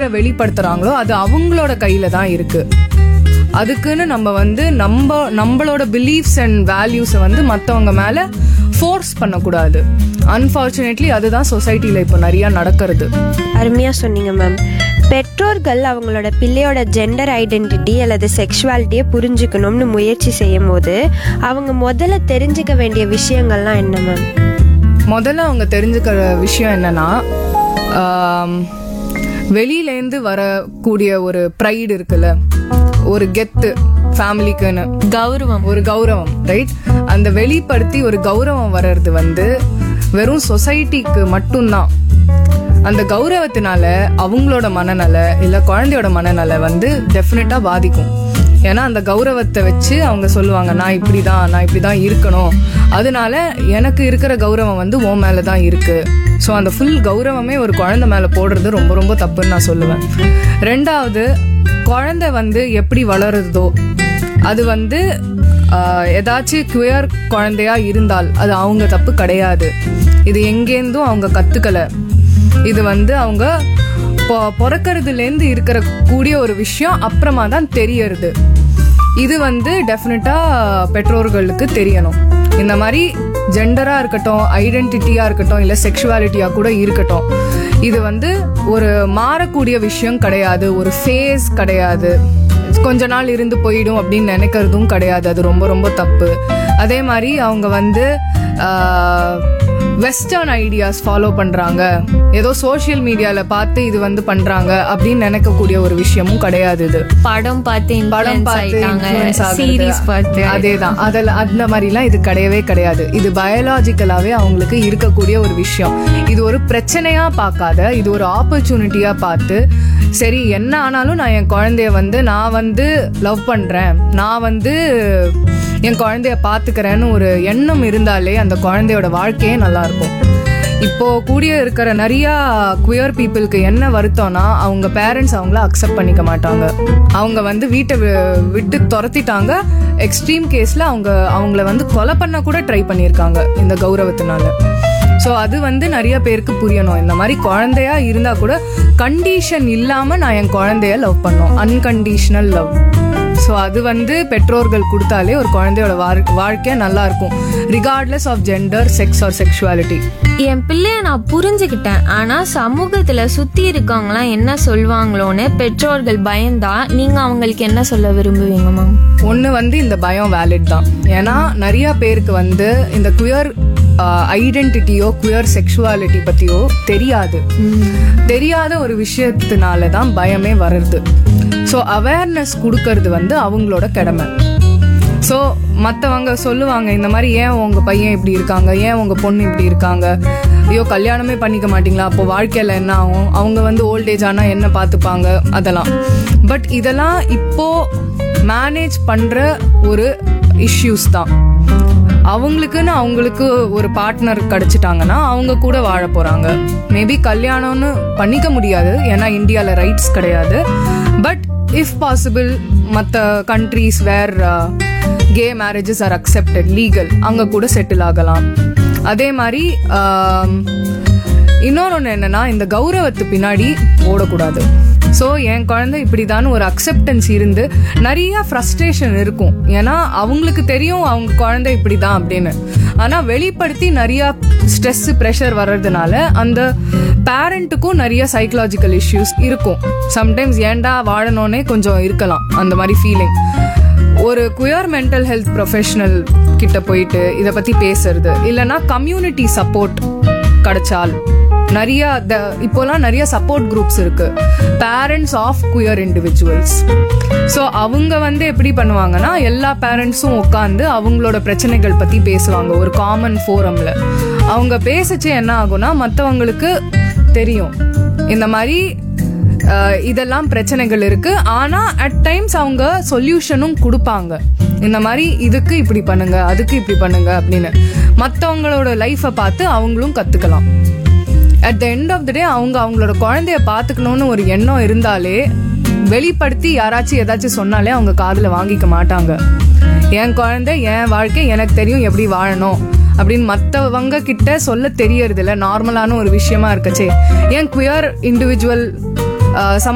வெளிப்படுத்துறாங்களோ அது அவங்களோட கையில தான் இருக்கு அதுக்குன்னு நம்ம வந்து நம்ம நம்மளோட பிலீஃப்ஸ் அண்ட் வேல்யூஸை வந்து மற்றவங்க மேல ஃபோர்ஸ் பண்ணக்கூடாது அன்ஃபார்ச்சுனேட்லி அதுதான் சொசைட்டில இப்போ நிறைய நடக்கிறது அருமையாக சொன்னீங்க மேம் பெற்றோர்கள் அவங்களோட பிள்ளையோட ஜெண்டர் ஐடென்டிட்டி அல்லது செக்ஷுவாலிட்டியை புரிஞ்சுக்கணும்னு முயற்சி செய்யும் போது அவங்க முதல்ல தெரிஞ்சுக்க வேண்டிய விஷயங்கள்லாம் என்ன மேம் முதல்ல அவங்க தெரிஞ்சுக்கிற விஷயம் என்னன்னா ஆம், வெளியிலேருந்து வரக்கூடிய ஒரு ப்ரைடு இருக்குல்ல ஒரு கெத்து ஃபேமிலிக்குன்னு கௌரவம் ஒரு கௌரவம் ரைட் அந்த வெளிப்படுத்தி ஒரு கௌரவம் வர்றது வந்து வெறும் சொசைட்டிக்கு மட்டும்தான் அந்த கௌரவத்தினால அவங்களோட மனநல இல்ல குழந்தையோட மனநல வந்து டெஃபினட்டா பாதிக்கும் ஏன்னா அந்த கௌரவத்தை வச்சு அவங்க சொல்லுவாங்க நான் இப்படிதான் நான் இப்படிதான் இருக்கணும் அதனால எனக்கு இருக்கிற கௌரவம் வந்து உன் மேல தான் இருக்கு ஸோ அந்த ஃபுல் கௌரவமே ஒரு குழந்தை மேல போடுறது ரொம்ப ரொம்ப தப்புன்னு நான் சொல்லுவேன் ரெண்டாவது குழந்தை வந்து எப்படி வளருதோ அது வந்து ஆஹ், ஏதாச்சும் குயர் குழந்தையா இருந்தால் அது அவங்க தப்பு கிடையாது இது எங்கேருந்தும் அவங்க கத்துக்கல இது வந்து அவங்க பொ- பிறக்கறதுலேருந்து இருக்கிற கூடிய ஒரு விஷயம் அப்புறமா தான் தெரியறது இது வந்து டெஃபினட்டா பெற்றோர்களுக்கு தெரியணும் இந்த மாதிரி ஜெண்டரா இருக்கட்டும் ஐடென்டிட்டியா இருக்கட்டும் இல்ல செக்ஷுவாலிட்டியா கூட இருக்கட்டும் இது வந்து ஒரு மாறக்கூடிய விஷயம் கிடையாது ஒரு ஃபேஸ் கிடையாது கொஞ்ச நாள் இருந்து போயிடும் அப்படின்னு நினைக்கிறதும் கிடையாது அது ரொம்ப ரொம்ப தப்பு அதே மாதிரி அவங்க வந்து வெஸ்டர்ன் ஐடியாஸ் ஃபாலோ பண்றாங்க ஏதோ சோஷியல் மீடியால பார்த்து இது வந்து பண்றாங்க அப்படின்னு நினைக்கக்கூடிய ஒரு விஷயமும் கிடையாது இது படம் பார்த்து படம் influence பார்த்து ஆயிட்டாங்க influence ஆகுறது. சீரீஸ் பார்த்து அதேதான் அதில் அந்த மாதிரிலாம் இது கிடையவே கிடையாது இது பயாலாஜிக்கலாவே அவங்களுக்கு இருக்கக்கூடிய ஒரு விஷயம் இது ஒரு பிரச்சனையா பார்க்காத இது ஒரு ஆப்பர்ச்சுனிட்டியா பார்த்து சரி என்ன ஆனாலும் நான் என் குழந்தைய வந்து நான் வந்து லவ் பண்றேன் நான் வந்து என் குழந்தைய பாத்துக்கிறேன்னு ஒரு எண்ணம் இருந்தாலே அந்த குழந்தையோட வாழ்க்கையே நல்லா இருக்கும் இப்போ கூடிய இருக்கிற நிறைய குயர் பீப்புளுக்கு என்ன வருத்தம்னா அவங்க பேரண்ட்ஸ் அவங்கள அக்செப்ட் பண்ணிக்க மாட்டாங்க அவங்க வந்து வீட்டை வி- விட்டு துரத்திட்டாங்க எக்ஸ்ட்ரீம் கேஸ்ல அவங்க அவங்கள வந்து கொலை பண்ண கூட ட்ரை பண்ணியிருக்காங்க இந்த கௌரவத்தினால ஸோ அது வந்து நிறைய பேருக்கு புரியணும் இந்த மாதிரி குழந்தையா இருந்தா கூட கண்டிஷன் இல்லாம நான் என் குழந்தைய லவ் பண்ணோம் அன்கண்டிஷனல் லவ் ஸோ அது வந்து பெற்றோர்கள் கொடுத்தாலே ஒரு குழந்தையோட வாழ்- வாழ்க்கை நல்லா இருக்கும் regardless of gender sex or sexuality என் பிள்ளைய நான் புரிஞ்சுக்கிட்டேன் ஆனா சமூகத்துல சுத்தி இருக்கவங்களாம் என்ன சொல்லுவாங்களோன்னு பெற்றோர்கள் பயந்தா நீங்க அவங்களுக்கு என்ன சொல்ல விரும்புவீங்க மேம் ஒன்று வந்து இந்த பயம் வேலிட் தான் ஏன்னா நிறைய பேருக்கு வந்து இந்த குயர் ஐடென்டிட்டியோ குயர் செக்ஷுவாலிட்டி பற்றியோ தெரியாது தெரியாத ஒரு விஷயத்தினால தான் பயமே வருது ஸோ அவேர்னஸ் கொடுக்கறது வந்து அவங்களோட கடமை ஸோ மற்றவங்க சொல்லுவாங்க இந்த மாதிரி ஏன் உங்கள் பையன் இப்படி இருக்காங்க ஏன் உங்கள் பொண்ணு இப்படி இருக்காங்க ஐயோ கல்யாணமே பண்ணிக்க மாட்டீங்களா அப்போ வாழ்க்கையில் என்ன ஆகும் அவங்க வந்து ஓல்டேஜ் ஆனால் என்ன பார்த்துப்பாங்க அதெல்லாம் பட் இதெல்லாம் இப்போ மேனேஜ் பண்ணுற ஒரு இஷ்யூஸ் தான் அவங்களுக்குன்னு அவங்களுக்கு ஒரு பார்ட்னர் கிடைச்சிட்டாங்கன்னா அவங்க கூட வாழ போறாங்க மேபி கல்யாணம்னு பண்ணிக்க முடியாது ஏன்னா இந்தியால ரைட்ஸ் கிடையாது பட் இஃப் பாசிபிள் மற்ற countries where gay marriages are accepted legal அங்க கூட செட்டில் ஆகலாம் அதே மாதிரி ஆம், இன்னொன்று என்னன்னா இந்த கௌரவத்து பின்னாடி ஓடக்கூடாது ஸோ என் குழந்தை இப்படிதான் ஒரு அக்செப்டன்ஸ் இருந்து நிறைய ஃப்ரஸ்ட்ரேஷன் இருக்கும் ஏன்னா அவங்களுக்கு தெரியும் அவங்க குழந்தை இப்படிதான் அப்படின்னு ஆனால் வெளிப்படுத்தி நிறைய ஸ்ட்ரெஸ் ப்ரெஷர் வர்றதுனால அந்த பேரண்ட்டுக்கும் நிறைய சைக்கலாஜிக்கல் இஷ்யூஸ் இருக்கும் சம்டைம்ஸ் ஏன்டா வாழணும்னே கொஞ்சம் இருக்கலாம் அந்த மாதிரி ஃபீலிங் ஒரு குயர் மென்டல் ஹெல்த் ப்ரொஃபஷனல் கிட்ட போயிட்டு இதை பத்தி பேசுறது இல்லைன்னா கம்யூனிட்டி சப்போர்ட் கிடைச்சால் நிறைய த- இப்போலாம் நிறைய சப்போர்ட் குரூப்ஸ் இருக்கு parents of queer individuals so அவங்க வந்து எப்படி பண்ணுவாங்கன்னா எல்லா பேரண்ட்ஸும் உட்காந்து அவங்களோட பிரச்சனைகள் பத்தி பேசுவாங்க ஒரு காமன் ஃபோரம்ல அவங்க பேசச்சு என்ன ஆகும்னா மற்றவங்களுக்கு தெரியும் இந்த மாதிரி அஹ், இதெல்லாம் பிரச்சனைகள் இருக்கு ஆனா அட் டைம்ஸ் அவங்க சொல்யூஷனும் கொடுப்பாங்க இந்த மாதிரி இதுக்கு இப்படி பண்ணுங்க அதுக்கு இப்படி பண்ணுங்க அப்படின்னு மற்றவங்களோட லைஃப்பை பார்த்து அவங்களும் கத்துக்கலாம் at the end of the day அவங்க அவங்களோட குழந்தைய பார்த்துக்கணும்னு ஒரு எண்ணம் இருந்தாலே வெளிப்படுத்தி யாராச்சும் ஏதாச்சும் சொன்னாலே அவங்க காதுல வாங்கிக்க மாட்டாங்க என் குழந்தை என் வாழ்க்கை எனக்கு தெரியும் எப்படி வாழணும் அப்படின்னு மற்றவங்க கிட்ட சொல்ல தெரியறது இல்ல நார்மலான ஒரு விஷயமா இருக்கச்சே ஏன் குயர் இண்டிவிஜுவல்